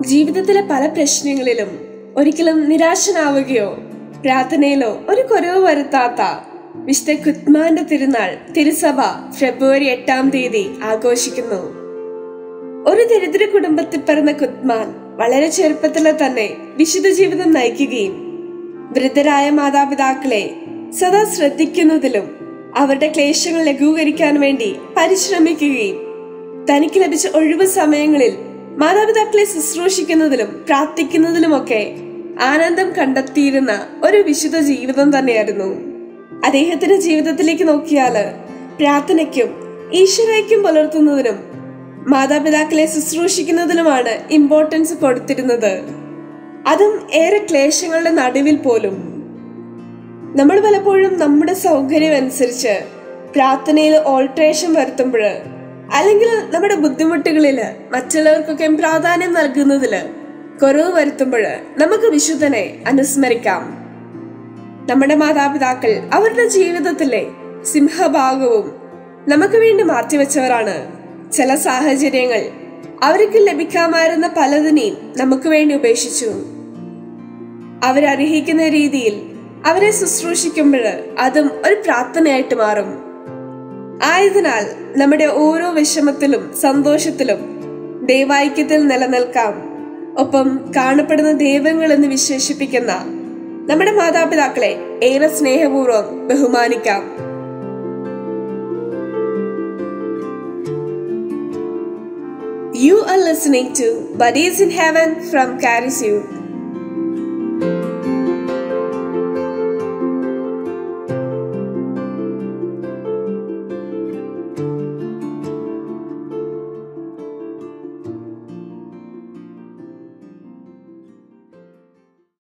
ജീവിതത്തിലെ പല പ്രശ്നങ്ങളിലും ഒരിക്കലും നിരാശനാവുകയോ പ്രാർത്ഥനയിലോ ഒരു കുറവ് വരുത്താത്ത വിശുദ്ധ കുത്മാന്റെ തിരുനാൾ തിരുസഭ ഫെബ്രുവരി എട്ടാം തീയതി ആഘോഷിക്കുന്നു ഒരു ദരിദ്ര കുടുംബത്തിൽ പിറന്ന കുത്മാൻ വളരെ ചെറുപ്പത്തിലെ തന്നെ വിശുദ്ധ ജീവിതം നയിക്കുകയും വൃദ്ധരായ മാതാപിതാക്കളെ സദാ ശ്രദ്ധിക്കുന്നതിലും അവരുടെ ക്ലേശങ്ങൾ ലഘൂകരിക്കാൻ വേണ്ടി പരിശ്രമിക്കുകയും തനിക്ക് ലഭിച്ച ഒഴിവ് സമയങ്ങളിൽ മാതാപിതാക്കളെ ശുശ്രൂഷിക്കുന്നതിലും പ്രാർത്ഥിക്കുന്നതിലുമൊക്കെ ആനന്ദം കണ്ടെത്തിയിരുന്ന ഒരു വിശുദ്ധ ജീവിതം തന്നെയായിരുന്നു അദ്ദേഹത്തിന്റെ ജീവിതത്തിലേക്ക് നോക്കിയാല് പ്രാർത്ഥനയ്ക്കും ഈശ്വരയ്ക്കും പുലർത്തുന്നതിനും മാതാപിതാക്കളെ ശുശ്രൂഷിക്കുന്നതിനുമാണ് ഇമ്പോർട്ടൻസ് കൊടുത്തിരുന്നത് അതും ഏറെ ക്ലേശങ്ങളുടെ നടുവിൽ പോലും നമ്മൾ പലപ്പോഴും നമ്മുടെ സൗകര്യം അനുസരിച്ച് പ്രാർത്ഥനയിൽ ഓൾട്രേഷൻ വരുത്തുമ്പോൾ അല്ലെങ്കിൽ നമ്മുടെ ബുദ്ധിമുട്ടുകളിൽ മറ്റുള്ളവർക്കൊക്കെ പ്രാധാന്യം നൽകുന്നതിൽ കുറവ് വരുത്തുമ്പോൾ നമുക്ക് വിശുദ്ധനെ അനുസ്മരിക്കാം നമ്മുടെ മാതാപിതാക്കൾ അവരുടെ ജീവിതത്തിലെ സിംഹഭാഗവും നമുക്ക് വേണ്ടി മാറ്റിവെച്ചവരാണ് ചില സാഹചര്യങ്ങൾ അവർക്ക് ലഭിക്കാമായിരുന്ന പലതിനെയും നമുക്ക് വേണ്ടി ഉപേക്ഷിച്ചു അവരർഹിക്കുന്ന രീതിയിൽ അവരെ ശുശ്രൂഷിക്കുമ്പോൾ അതും ഒരു പ്രാർത്ഥനയായിട്ട് മാറും ആയതിനാൽ നമ്മുടെ ഓരോ വിഷമത്തിലും സന്തോഷത്തിലും ദൈവാൈക്യത്തിൽ നിലനിൽക്കാം ഒപ്പം കാണപ്പെടുന്ന ദൈവങ്ങൾ എന്ന് വിശേഷിപ്പിക്കുന്ന നമ്മുടെ മാതാപിതാക്കളെ ഏറെ സ്നേഹപൂർവ്വം ബഹുമാനിക്കാം You are listening to Buddies in Heaven from Caris U.